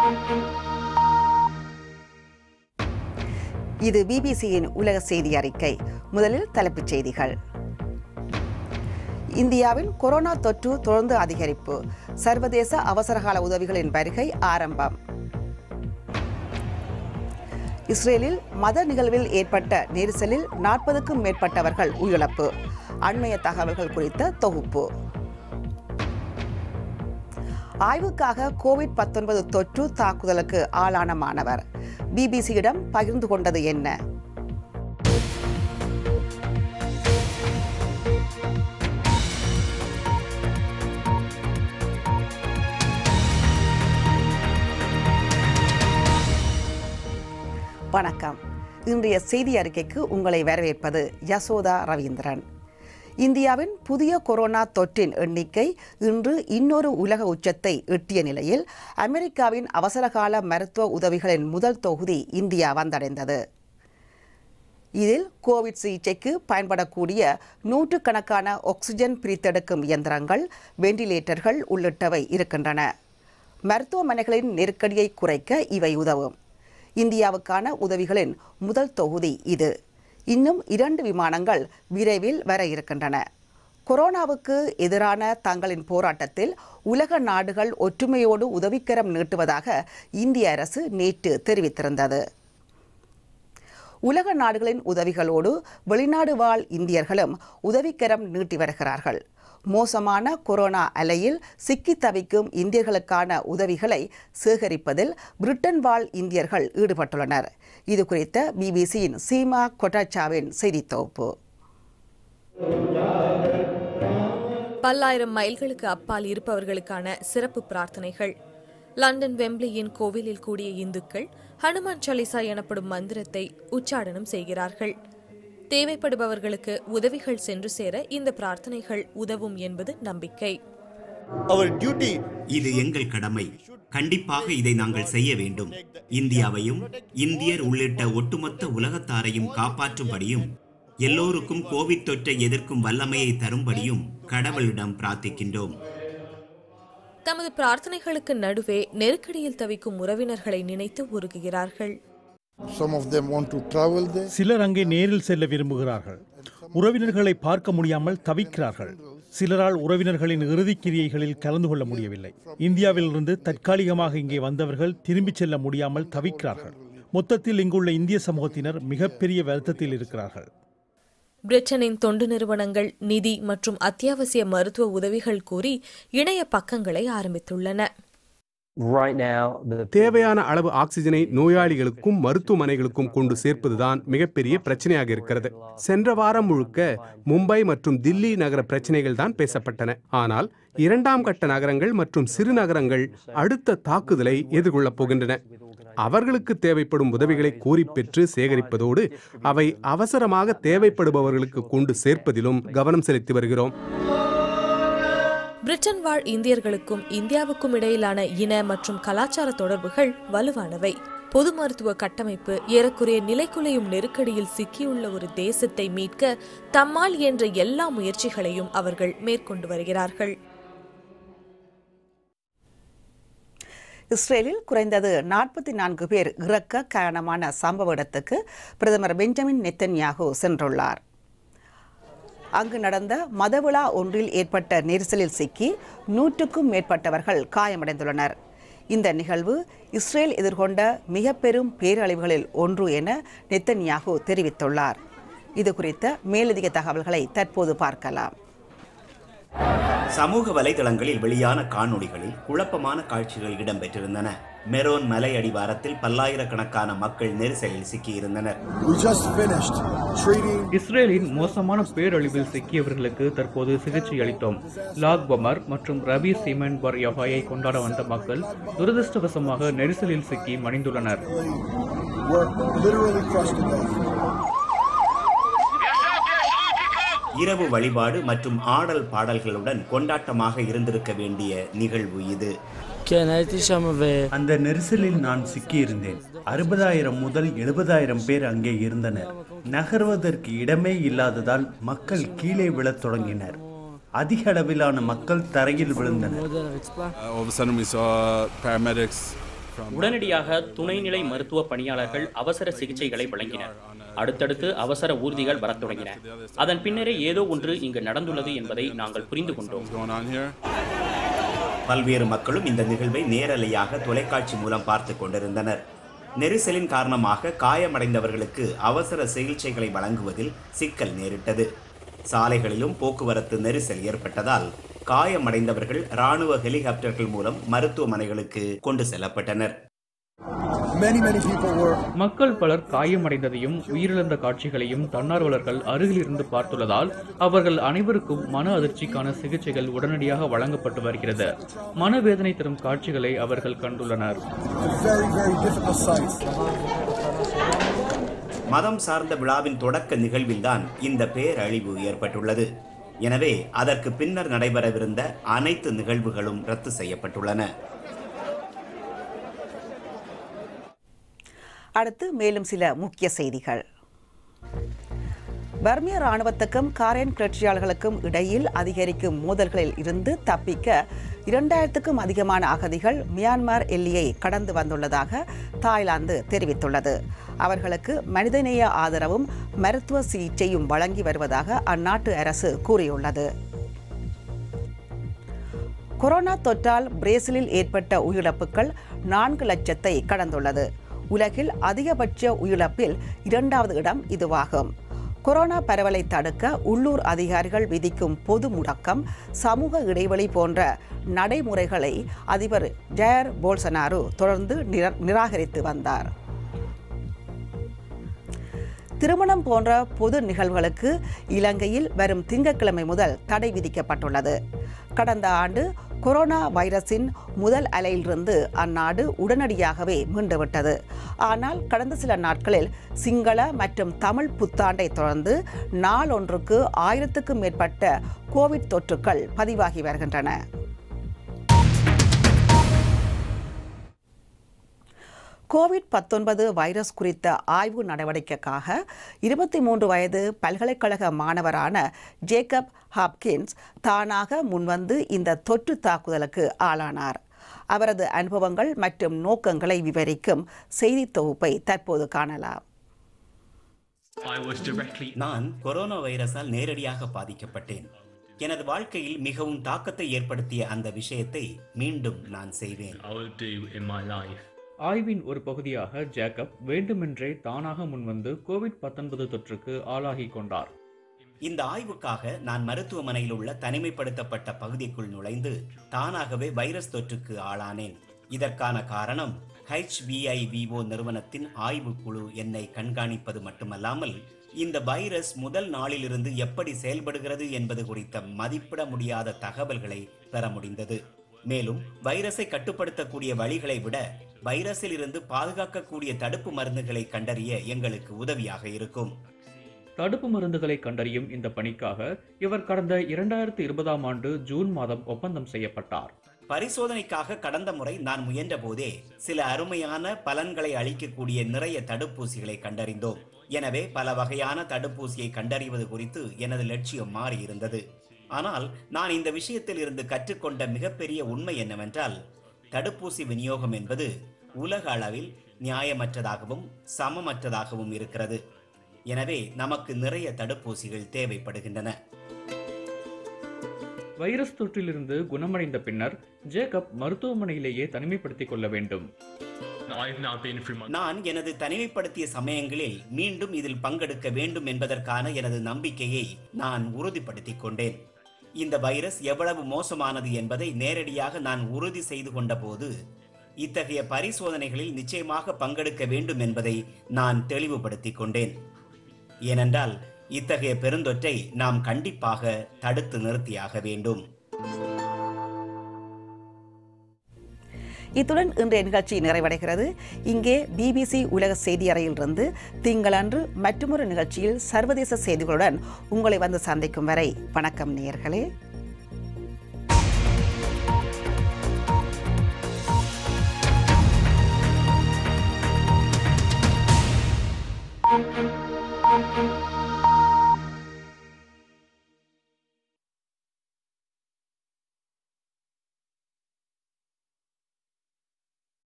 இது பிபிசியின் உலக செய்தி அறிக்கை முதலில் தலைப்புச் செய்திகள் இந்தியாவின் கொரோனா தொற்று தொடர்ந்து அதிகரிப்பு சர்வதேச அவசரகால உதவிகளின் வருகை ஆரம்பம் இஸ்ரேலில் மத நிகழ்வில் ஏற்பட்ட நெரிசலில் நாற்பதுக்கும் மேற்பட்டவர்கள் உயிரிழப்பு அண்மைய தகவல்கள் குறித்த தொகுப்பு ஆய்வுக்காக கோவிட் 19 தொற்று தாக்குதலுக்கு ஆளான மாணவர் பிபிசியிடம் பகிர்ந்து கொண்டது என்ன வணக்கம் இன்றைய செய்தி அறிக்கைக்கு உங்களை வரவேற்பது யசோதா ரவீந்திரன் இந்தியாவின் புதிய கொரோனா தொற்றின் எண்ணிக்கை இன்று இன்னொரு உலக உச்சத்தை எட்டிய நிலையில் அமெரிக்காவின் அவசரகால மருத்துவ உதவிகளின் முதல் தொகுதி இந்தியா வந்தடைந்தது இதில் கோவிட் சிகிச்சைக்கு பயன்படக்கூடிய நூற்றுக்கணக்கான ஆக்சிஜன் பிரித்தெடுக்கும் இயந்திரங்கள் வெண்டிலேட்டர்கள் உள்ளிட்டவை இருக்கின்றன மருத்துவமனைகளின் நெருக்கடியை குறைக்க இவை உதவும் இந்தியாவுக்கான உதவிகளின் முதல் தொகுதி இது இன்னும் இரண்டு விமானங்கள் விரைவில் வர இருக்கின்றன கொரோனாவுக்கு எதிரான தங்களின் போராட்டத்தில் உலக நாடுகள் ஒற்றுமையோடு உதவிக்கரம் நீட்டுவதாக இந்திய அரசு நேற்று தெரிவித்திருந்தது உலக நாடுகளின் உதவிகளோடு வெளிநாடு வாழ் இந்தியர்களும் உதவிக்கரம் நீட்டி வருகிறார்கள் மோசமான கொரோனா அலையில் சிக்கி தவிக்கும் இந்தியர்களுக்கான உதவிகளை சேகரிப்பதில் பிரிட்டன் வாழ் இந்தியர்கள் ஈடுபட்டுள்ளனர் இது குறித்த பிபிசியின் சீமா கொட்டாச்சாவின் செய்தி தொகுப்பு பல்லாயிரம் மைல்களுக்கு அப்பால் இருப்பவர்களுக்கான சிறப்பு பிரார்த்தனைகள் லண்டன் வெம்ப்ளியின் கோவிலில் கூடிய இந்துக்கள் ஹனுமான் சாலிசா எனப்படும் மந்திரத்தை உச்சாடனம் செய்கிறார்கள் தேவைப்படுபவர்களுக்கு உதவிகள் சென்று சேர இந்த பிரார்த்தனைகள் உதவும் என்பது நம்பிக்கை our duty இது எங்கள் கடமை கண்டிப்பாக இதை நாங்கள் செய்ய வேண்டும் இந்தியாவையும் இந்தியர் உள்ளிட்ட ஒட்டுமொத்த உலகத்தாரையும் காப்பாற்றும்படியும் எல்லோருக்கும் கோவிட் தொற்றை எதிர்க்கும் வல்லமையை தரும்படியும் கடவுளிடம் பிரார்த்திக்கின்றோம் தமது பிரார்த்தனைகளுக்கு நடுவே நெருக்கடியில் தவிக்கும் உறவினர்களை நினைத்து உருகுகிறார்கள் some of them want to travel there சிலர் அங்கே நேரில் செல்ல விரும்புகிறார்கள் உறவினர்களை பார்க்க முடியாமல் தவிக்கிறார்கள் சிலரால் உறவினர்களின் இறுதிக் கிரியைகளில் கலந்து கொள்ள முடியவில்லை இந்தியாவிலிருந்து தற்காலிகமாக இங்கே வந்தவர்கள் திரும்பிச் செல்ல முடியாமல் தவிக்கிறார்கள் மொத்தத்தில் இங்குள்ள இந்திய சமூகத்தினர் மிகப்பெரிய வருத்தத்தில் இருக்கிறார்கள் பிரிட்டனின் தொண்டு நிறுவனங்கள் நிதி மற்றும் அத்தியாவசிய மருத்துவ உதவிகள் கூறி இணைய பக்கங்களை ஆரம்பித்துள்ளன right now the தேவையான அளவு ஆக்சிஜனை நோயாளிகளுக்கும் மருத்துவமனைகளுக்கும் கொண்டு சேர்ப்பதுதான் மிகப்பெரிய பிரச்சனையாக இருக்கிறது சென்ற வாரம் முழுக்க மும்பை மற்றும் தில்லி நகர பிரச்சனைகள் தான் பேசப்பட்டன ஆனால் இரண்டாம் கட்ட நகரங்கள் மற்றும் சிறு நகரங்கள் அடுத்த தாக்குதலை எதிர்கொள்ளப் போகின்றன அவர்களுக்கு தேவைப்படும் உதவிகளை கோரி பெற்று சேகரிப்பதோடு அவை அவசரமாக தேவைப்படுபவர்களுக்கு கொண்டு சேர்ப்பதிலும் கவனம் செலுத்தி வருகிறோம் பிரிட்டன் வாழ் இந்தியர்களுக்கும் இந்தியாவுக்கும் இடையிலான இன மற்றும் கலாச்சார தொடர்புகள் வலுவானவை பொது மருத்துவ கட்டமைப்பு ஏறக்குறைய நிலைக்குலையும் நெருக்கடியில் சிக்கியுள்ள ஒரு தேசத்தை மீட்க தம்மால் இயன்ற எல்லா முயற்சிகளையும் அவர்கள் மேற்கொண்டு வருகிறார்கள் இஸ்ரேலில் குறைந்தது நாற்பத்தி நான்கு பேர் இறக்க காரணமான சம்பவ இடத்துக்கு பிரதமர் பெஞ்சமின் நெத்தன்யாகு சென்றுள்ளார் அங்கு நடந்த மதவிழா ஒன்றில் ஏற்பட்ட நெரிசலில் சிக்கி நூற்றுக்கும் மேற்பட்டவர்கள் காயமடைந்துள்ளனர் இந்த நிகழ்வு இஸ்ரேல் எதிர்கொண்ட மிக பெரும் பேரழிவுகளில் ஒன்று என நெத்தன்யாகு தெரிவித்துள்ளார் இது குறித்த மேலதிக தகவல்களை தற்போது பார்க்கலாம் சமூக வலைதளங்களில் வெளியான காணொளிகளில் குழப்பமான காட்சிகள் இடம்பெற்றிருந்தன மெரோன் மலை அடிவாரத்தில் பல்லாயிரக்கணக்கான மக்கள் நெரிசலில் சிக்கியிருந்தனர் we just finished treating இஸ்ரேலின் மோசமான பேரழிவில் சிக்கியவர்களுக்கு தற்போது சிகிச்சை அளித்தோம் லாக் பமர் மற்றும் ரபி சிமென் பர் யஹாயை கொண்டாட வந்த மக்கள் துரதிருஷ்டவசமாக நெரிசலில் சிக்கி மடிந்துள்ளனர் were literally crushed to death இரவு வழிபாடு மற்றும் ஆடல் பாடல்களுடன் கொண்டாட்டமாக இருந்திருக்க வேண்டிய நிகழ்வு இது כן, הייתי שם ו... அந்த நெரிசலில் நான் சிக்கியிருந்தேன் அறுபதாயிரம் முதல் எழுபதாயிரம் பேர் அங்கே இருந்தனர் நகர்வதற்கு இடமே இல்லாததால் மக்கள் கீழே விழத் தொடங்கினர் அதிக அளவிலான மக்கள் தரையில் விழுந்தனர் מאוד על הרצפה. all of a sudden we saw paramedics உடனடியாக துணைநிலை மருத்துவ பணியாளர்கள் அவசர சிகிச்சைகளை வழங்கினர் அடுத்தடுத்து அவசர ஊர்திகள் வரத் தொடங்கின அதன் பின்னரே ஏதோ ஒன்று இங்கு நடந்துள்ளது என்பதை நாங்கள் புரிந்து கொண்டோம் பல்வேறு மக்களும் இந்த நிகழ்வை நேரலையாக தொலைக்காட்சி மூலம் பார்த்து கொண்டிருந்தனர் நெரிசலின் காரணமாக காயமடைந்தவர்களுக்கு அவசர சிகிச்சைகளை வழங்குவதில் சிக்கல் நேரிட்டது சாலைகளிலும் போக்குவரத்து நெரிசல் ஏற்பட்டதால் காயமடைந்தவர்கள் ராணுவ ஹெலிகாப்டர்கள் மூலம் மருத்துவமனைகளுக்கு கொண்டு செல்லப்பட்டனர் Many, many people were மக்கள் பலர் காயமடைந்ததையும் உயிரிழந்த காட்சிகளையும் தன்னார்வலர்கள் அருகில் இருந்து பார்த்துள்ளதால் அவர்கள் அனைவருக்கும் மன அதிர்ச்சிக்கான சிகிச்சைகள் உடனடியாக வழங்கப்பட்டு வருகிறது மனவேதனை தரும் காட்சிகளை அவர்கள் கண்டுள்ளனர் very, very difficult sights. மதம் சார்ந்த விழாவின் தொடக்க நிகழ்வில்தான் இந்த பேரழிவு ஏற்பட்டுள்ளது எனவே அதற்கு பின்னர் நடைபெறவிருந்த அனைத்து நிகழ்வுகளும் ரத்து செய்யப்பட்டுள்ளன அடுத்து மேலும் சில முக்கிய செய்திகள் பர்மிய ராணுவத்துக்கும் காரேன் கிளர்ச்சியாளர்களுக்கும் இடையில் அதிகரிக்கும் மோதல்களில் இருந்து தப்பிக்க இரண்டாயிரத்துக்கும் அதிகமான அகதிகள் மியான்மர் எல்லையை கடந்து வந்துள்ளதாக தாய்லாந்து தெரிவித்துள்ளது அவர்களுக்கு மனிதநேய ஆதரவும் மருத்துவ சிகிச்சையும் வழங்கி வருவதாக அந்நாட்டு அரசு கூறியுள்ளது கொரோனா தொற்றால் பிரேசிலில் ஏற்பட்ட உயிரிழப்புகள் நான்கு லட்சத்தை கடந்துள்ளது உலகில் அதிகபட்ச உயிரிழப்பில் இரண்டாவது இடம் இதுவாகும் கொரோனா பரவலை தடுக்க உள்ளூர் அதிகாரிகள் விதிக்கும் பொது முடக்கம் சமூக இடைவெளி போன்ற நடைமுறைகளை அதிபர் ஜயர் போல்சனாரு தொடர்ந்து நிரா- நிராகரித்து வந்தார் திருமணம் போன்ற பொது நிகழ்வுகளுக்கு இலங்கையில் வரும் திங்கட்கிழமை முதல் தடை விதிக்கப்பட்டுள்ளது கடந்த ஆண்டு கொரோனா வைரஸின் முதல் அலையிலிருந்து அந்நாடு உடனடியாகவே மீண்டுவிட்டது ஆனால் கடந்த சில நாட்களில் சிங்கள மற்றும் தமிழ் புத்தாண்டை தொடர்ந்து நாளொன்றுக்கு ஆயிரத்துக்கும் மேற்பட்ட கோவிட் தொற்றுக்கள் பதிவாகி வருகின்றன கோவிட் பத்தொன்பது வைரஸ் குறித்த ஆய்வு நடவடிக்கைக்காக இருபத்தி மூன்று வயது பல்கலைக்கழக மாணவரான ஜேக்கப் ஹாப்கின்ஸ் தானாக முன்வந்து இந்த தொற்று தாக்குதலுக்கு ஆளானார் அவரது அனுபவங்கள் மற்றும் நோக்கங்களை விவரிக்கும் செய்தி தொகுப்பை தற்போது காணலாம் நான் கொரோனா வைரஸால் நேரடியாக பாதிக்கப்பட்டேன் எனது வாழ்க்கையில் மிகவும் தாக்கத்தை ஏற்படுத்திய அந்த விஷயத்தை மீண்டும் நான் செய்வேன் ஆய்வின் ஒரு பகுதியாக ஜேக்கப் வேண்டுமென்றே தானாக முன்வந்து கோவிட் 19 தொற்றுக்கு ஆளாகி கொண்டார் இந்த ஆய்வுக்காக நான் மருத்துவமனையில் உள்ள தனிமைப்படுத்தப்பட்ட பகுதிக்குள் நுழைந்து தானாகவே வைரஸ் தொற்றுக்கு ஆளானேன் இதற்கான காரணம் HVIVO நிறுவனத்தின் ஆய்வுக்குழு என்னை கண்காணிப்பது மட்டுமல்லாமல் இந்த வைரஸ் முதல் நாளிலிருந்து எப்படி செயல்படுகிறது என்பது குறித்த மதிப்பிட முடியாத தகவல்களை பெற முடிந்தது மேலும் வைரஸை கட்டுப்படுத்தக்கூடிய வழிகளை விட வைரஸில் இருந்து பாதுகாக்கக்கூடிய தடுப்பு மருந்துகளை கண்டறிய எங்களுக்கு உதவியாக இருக்கும் தடுப்பு மருந்துகளை கண்டறியும் இந்த பணிக்காக இவர் கடந்த இரண்டாயிரத்தி இருபதாம் ஆண்டு ஜூன் மாதம் ஒப்பந்தம் செய்யப்பட்டார் பரிசோதனைக்காக கடந்த முறை நான் முயன்ற போதே சில அருமையான பலன்களை அளிக்கக்கூடிய நிறைய தடுப்பூசிகளை கண்டறிந்தோம் எனவே பல வகையான தடுப்பூசியை கண்டறிவது குறித்து எனது லட்சியம் மாறியிருந்தது ஆனால் நான் இந்த விஷயத்தில் இருந்து கற்றுக்கொண்ட மிகப்பெரிய உண்மை என்னவென்றால் தடுப்பூசி விநியோகம் என்பது உலக அளவில் நியாயமற்றதாகவும் சமமற்றதாகவும் இருக்கிறது எனவே நமக்கு நிறைய தடுப்பூசிகள் தேவைப்படுகின்றன வைரஸ் தொற்றிலிருந்து குணமடைந்த பின்னர் ஜேக்கப் மருத்துவமனையிலேயே தனிமைப்படுத்திக் கொள்ள வேண்டும் நான் எனது தனிமைப்படுத்திய சமயங்களில் மீண்டும் இதில் பங்கெடுக்க வேண்டும் என்பதற்கான எனது நம்பிக்கையை நான் உறுதிப்படுத்திக் கொண்டேன் இந்த வைரஸ் எவ்வளவு மோசமானது என்பதை நேரடியாக நான் உறுதி செய்து கொண்ட போது இத்தகைய பரிசோதனைகளில் நிச்சயமாக பங்கெடுக்க வேண்டும் என்பதை நான் தெளிவுபடுத்திக் கொண்டேன் ஏனென்றால் இத்தகைய பெருந்தொற்றை நாம் கண்டிப்பாக தடுத்து நிறுத்தியாக வேண்டும் இத்துடன் இன்றைய நிகழ்ச்சி நிறைவடைகிறது இங்கே பிபிசி உலக செய்தி அறையிலிருந்து திங்களன்று மற்றொரு நிகழ்ச்சியில் சர்வதேச செய்திகளுடன் உங்களை வந்து சந்திக்கும் வரை வணக்கம் நேயர்களே